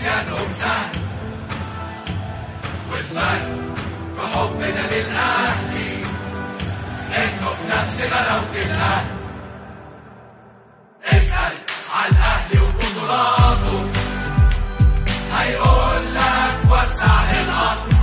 نسيانهم سهل والفرق في حبنا للأهلي إنه في نفس غلاوة الأهل اسأل على الأهلي وبطولاته هيقول لك وسع القطر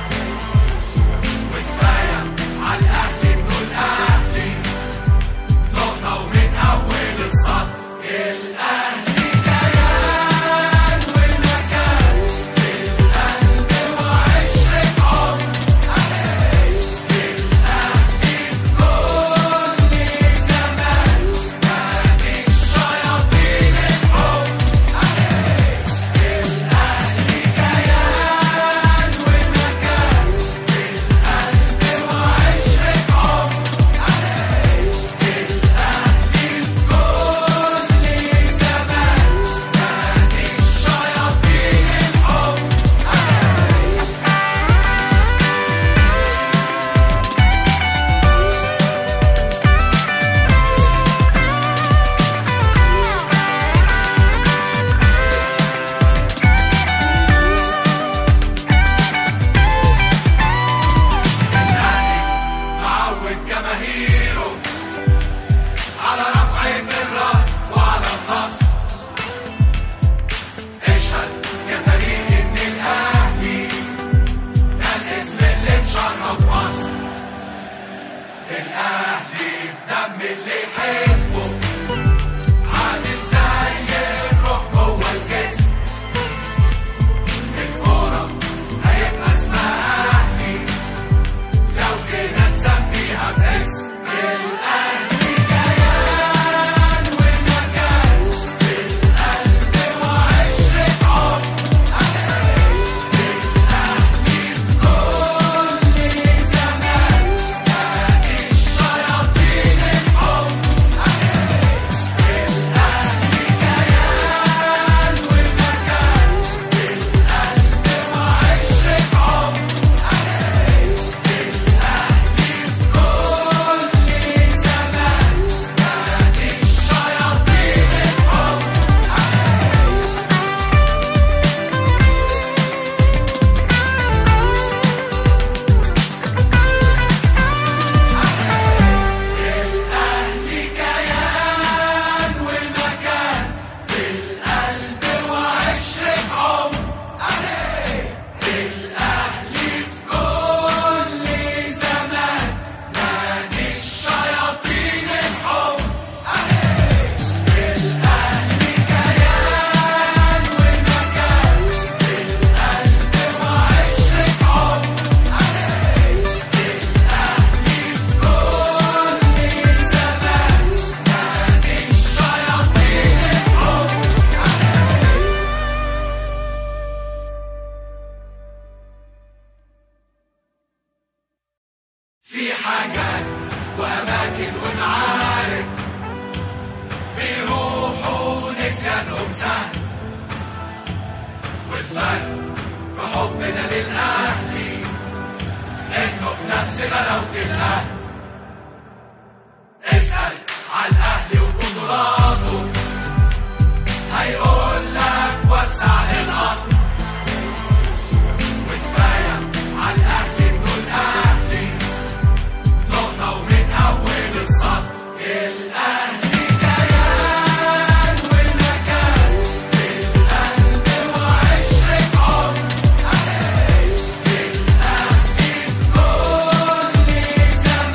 وكفاية على الأهلي إنه الأهلي نقطة ومن أول السطر الأهلي كيان ومكان في القلب وعشرة عمر الأهلي في كل زمان نادي الشياطين الحب الأهلي كيان ومكان في القلب وعشرة عمر الأهلي في كل زمان نادي الشياطين الحب الأهلي معود جماهيره على رفعة الراس وعلى النصر اشهد يا تاريخ ان الاهلي ده الاسم اللي مشرف مصر الاهلي في دم اللي يحبه عامل زي الروح جوه الجسم الكورة هيبقى اسمها اهلي لو جينا نسميها باسم الأهلي كيان ومكان في القلب وعشرة عمر الأهلي في كل زمان نادي الشياطين الحب الأهلي كيان ومكان في القلب وعشرة عمر كل زمان نادي الشياطين الحب الأهلي كيان ومكان في القلب وعشرة عمر الأهلي في كل زمان نادي الشياطين الحب الأهلي كيان ومكان في القلب وعشرة عمر الأهلي في كل زمان نادي الشياطين الحب في حاجات وأماكن ومعارف بيروحوا نسيانهم سهل والفرق في حبنا للأهلي إنه في نفس غلاوة الأهل اسأل على الأهلي وبطولاته هيقول لك وسع القطر وكفاية على الأهلي إنه الأهلي نقطة ومن أول السطر الأهلي كيان ومكان في القلب وعشرة عمر الأهلي في كل زمان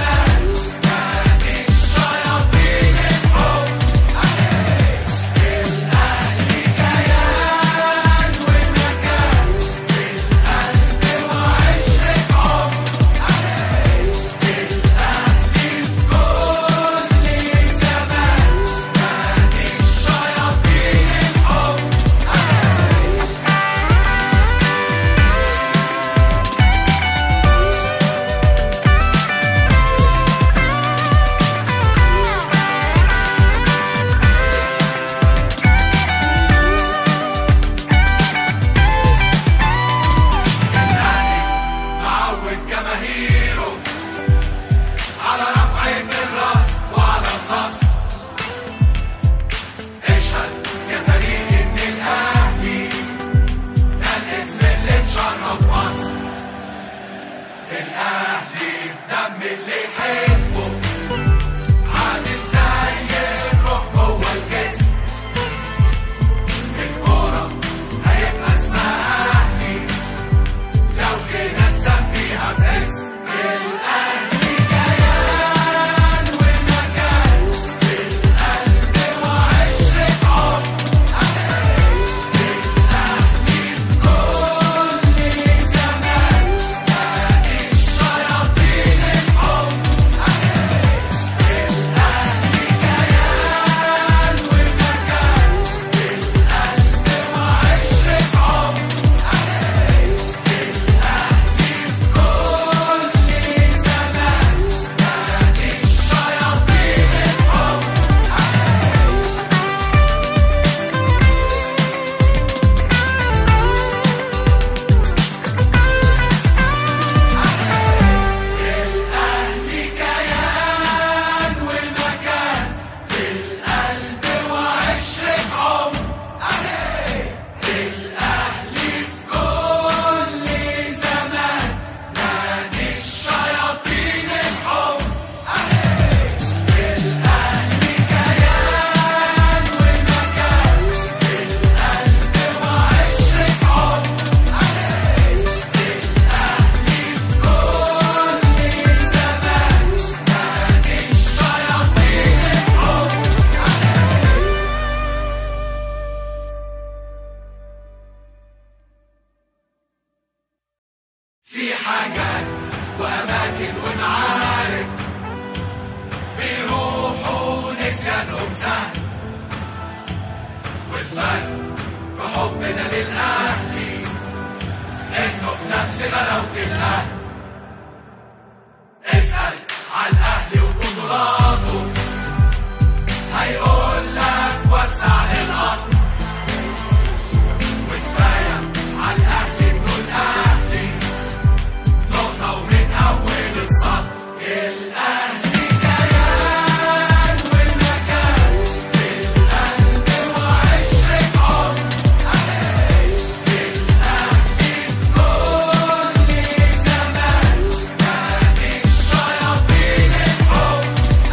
لسانهم سهل والفرق في حبنا للأهلي إنه في نفس غلاوة الأهل اسأل على الأهلي وبطولاته هيقول لك وسع للقطر وكفاية على الأهلي إنه الأهلي نقطة ومن أول السطر الأهلي كيان والمكان في القلب وعشرة عمر الأهلي في كل زمان نادي الشياطين الحب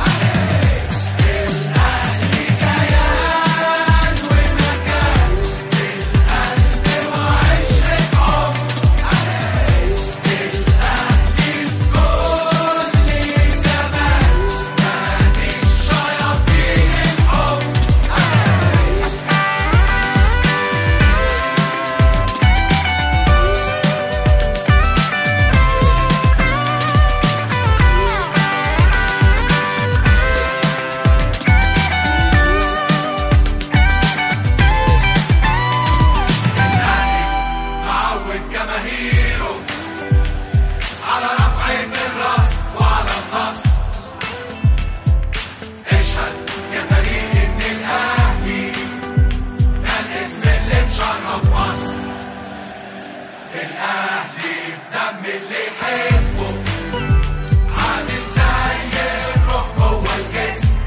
الأهلي كيان والمكان في القلب وعشرة عمر الأهلي في كل زمان نادي الشياطين الحب الأهلي معود جماهيره على رفعة الراس وعلى النصر اشهد يا تاريخ ان الاهلي ده الاسم اللي مشرف مصر الاهلي في دم اللي يحبه عامل زي الروح جوه الجسم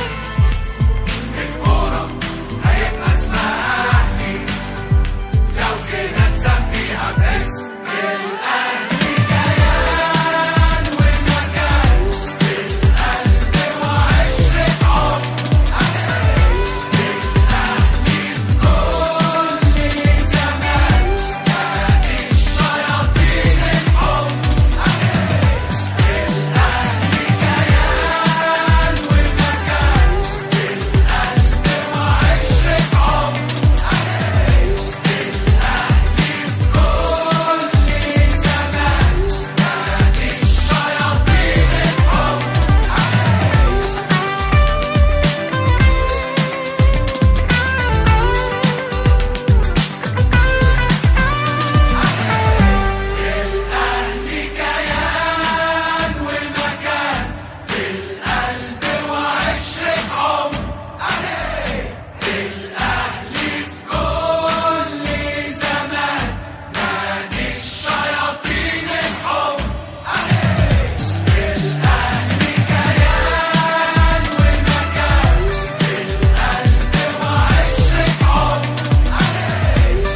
الكورة هيبقى اسمها اهلي لو جينا نسميها باسم الأهلي كيان والمكان في القلب وعشرة عمر الأهلي في كل زمان نادي الشياطين الحب الأهلي كيان والمكان في القلب وعشرة عمر كل زمان نادي الشياطين الحب الأهلي كيان والمكان في القلب وعشرة عمر الأهلي في كل زمان نادي الشياطين الحب الأهلي كيان والمكان في القلب وعشرة عمر الأهلي في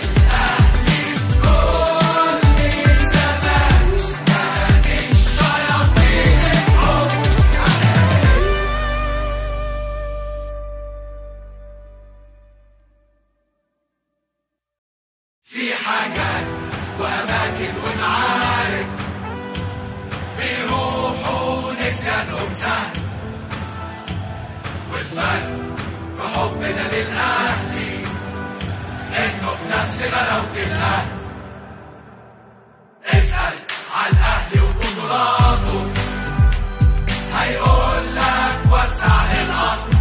كل زمان نادي الشياطين الحب في حاجات وأماكن ونعارف بيروحوا نسيانهم سهل والفرق في حبنا للأهلي إنه في نفس غلاوة الأهل اسأل على الأهلي وبطولاته هيقول لك وسع للقطر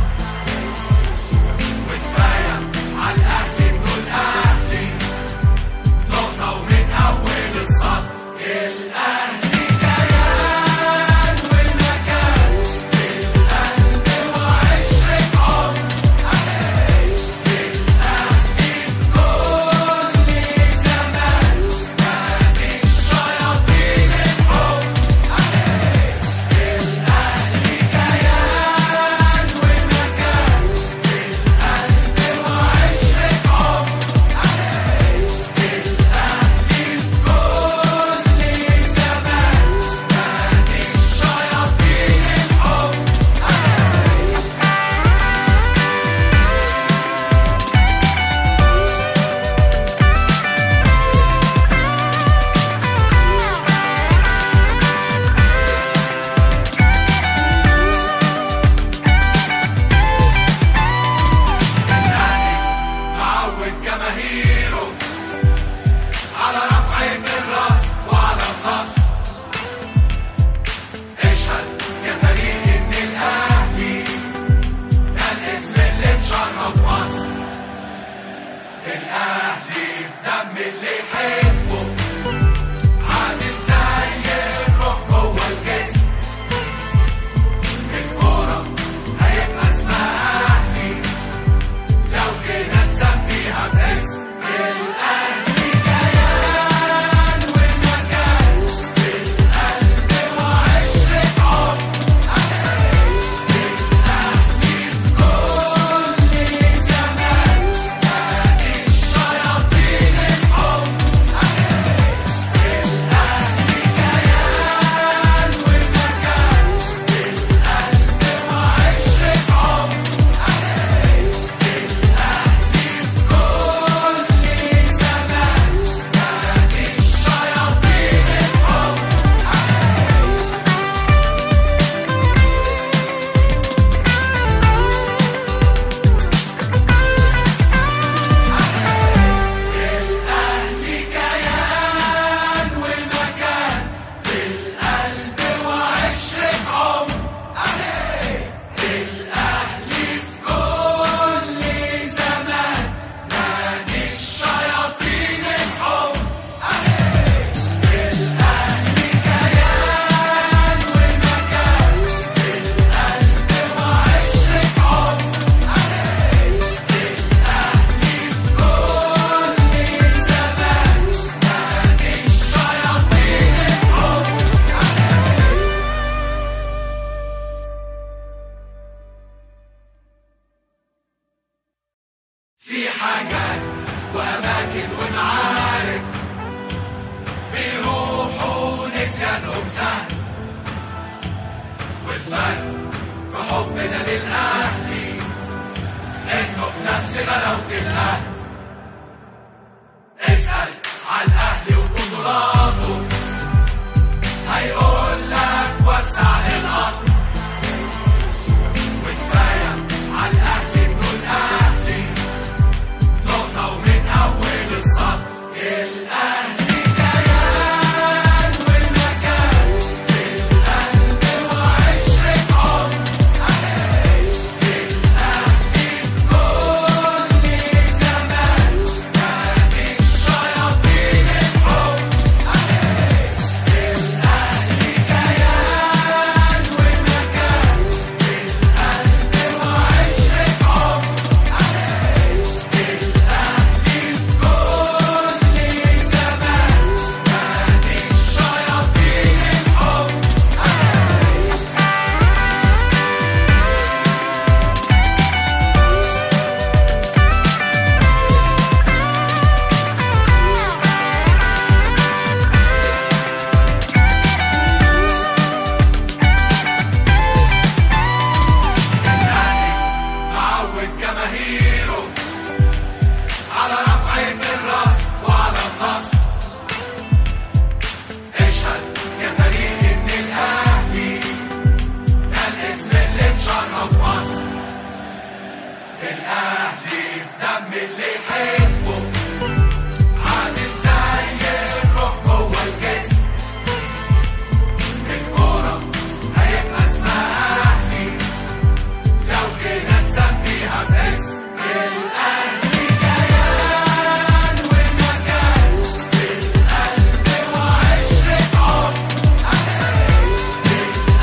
وكفاية على الأهلي إنه الأهلي نقطة ومن أول السطر الأهلي كيان والمكان في القلب وعشرة عمر الأهلي في كل زمان نسيانهم سهل والفرق في حبنا للأهلي إنه في نفس غلاوة الأهل اسأل على الأهلي وبطولاته هيقول لك وسع للقطر وكفاية على الأهلي إنه الأهلي نقطة ومن أول السطر الأهلي كيان والمكان في القلب وعشرة عمر الأهلي في كل زمان نادي الشياطين الحب الأهلي كيان والمكان في القلب وعشرة عمر الأهلي في كل زمان نادي الشياطين الحب الأهلي معود جماهيره على رفعة الراس وعلى النصر اشهد يا تاريخ ان الاهلي ده الاسم اللي اتشرف مصر الاهلي في دم اللي يحبه عامل زي الروح جوه الجسم الكورة هيبقى اسمها اهلي لو جينا نسميها باسم الأهلي كيان والمكان في القلب وعشرة عمر الأهلي في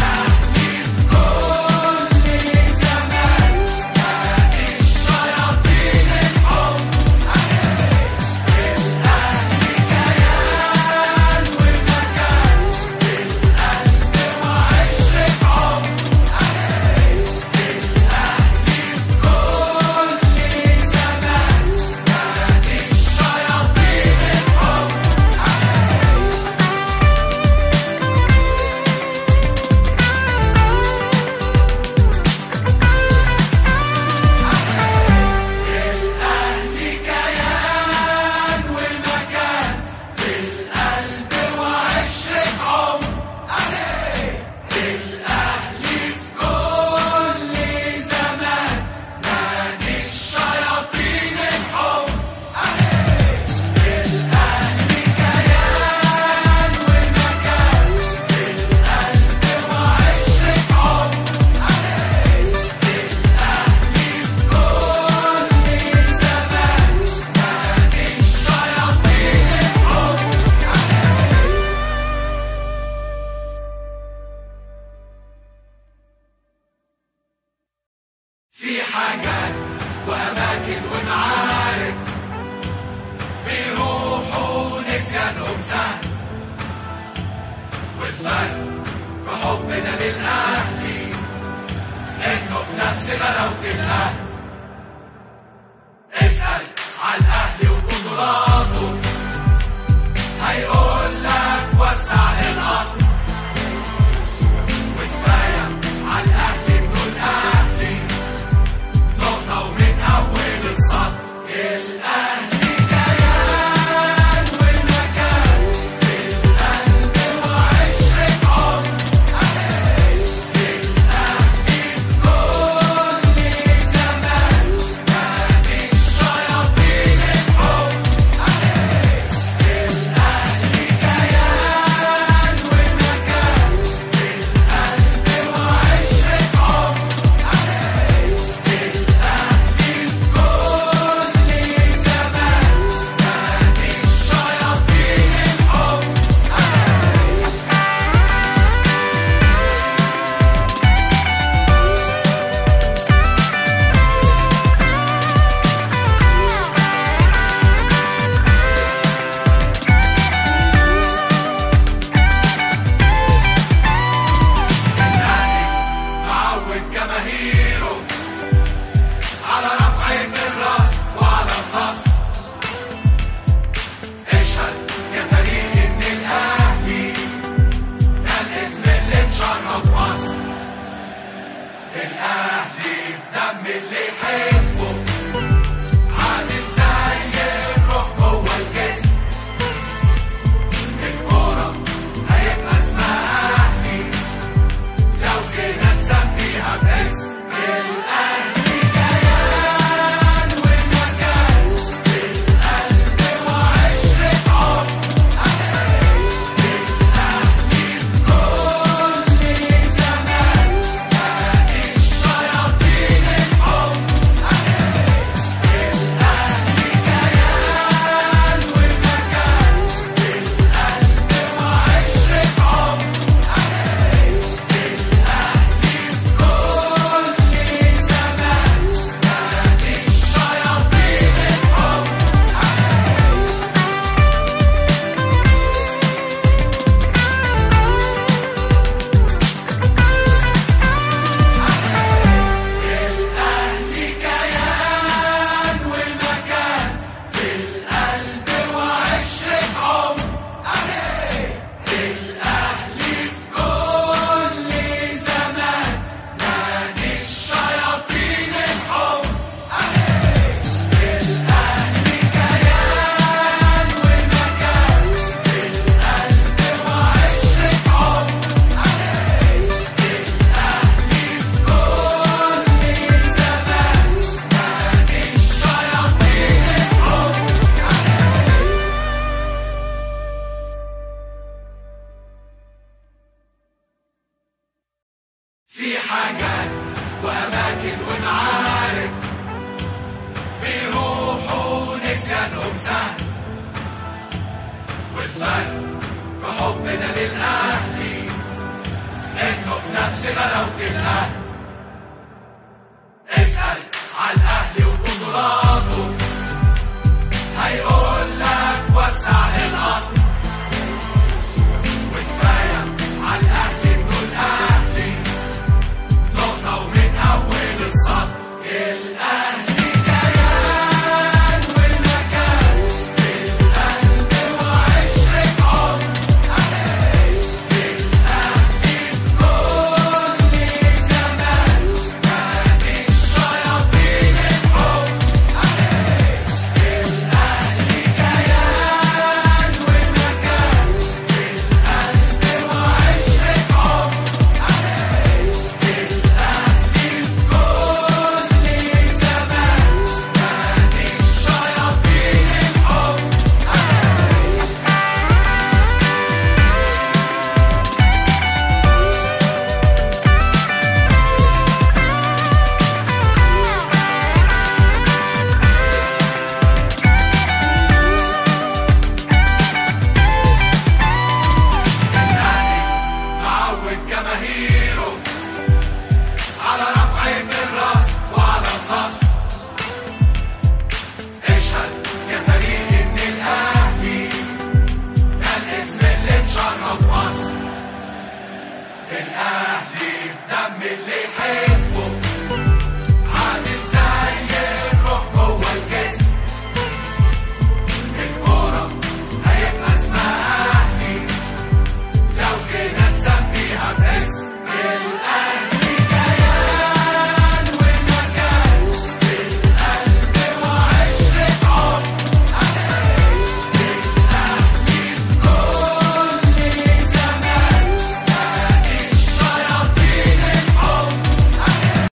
كل زمان نادي الشياطين الحب الأهلي كيان والمكان في القلب وعشرة عمر كل زمان نادي الشياطين الحب الأهلي كيان والمكان في القلب وعشرة عمر الأهلي في كل زمان نادي الشياطين الحب الأهلي كيان والمكان في القلب وعشرة عمر الأهلي في كل زمان نادي الشياطين الحب في حاجات وأماكن ومعارف بيروحوا نسيانهم سهل والفرق في حبنا للأهلي إنه في نفس غلاوة الأهل اسأل على الأهلي وبطولاته هيقول لك وسع للقطر وكفاية على الأهلي إنه الأهلي نقطة ومن أول السطر الأهلي كيان والمكان في القلب وعشرة عمر الأهلي في كل زمان بيحبه عامل زي الروح جوه الجسم الكورة هيبقى اسمها أهلي لو جينا نسميها باسم الأهلي كيان ومكان في القلب وعشرة عمر الأهلي في كل زمان نادي الشياطين الحب الأهلي كيان ومكان في القلب وعشرة عمر الأهلي في كل زمان نادي الشياطين الحب الأهلي كيان ومكان في القلب وعشرة عمر الأهلي في كل زمان نادي الشياطين الحب الأهلي كيان ومكان في القلب وعشرة عمر الأهلي في كل زمان نادي الشياطين الحب في حاجات وأماكن ومعارف بيروحوا نسيانهم سهل والفرق في حبنا للأهلي إنه في نفس غلاوة الأهل اسأل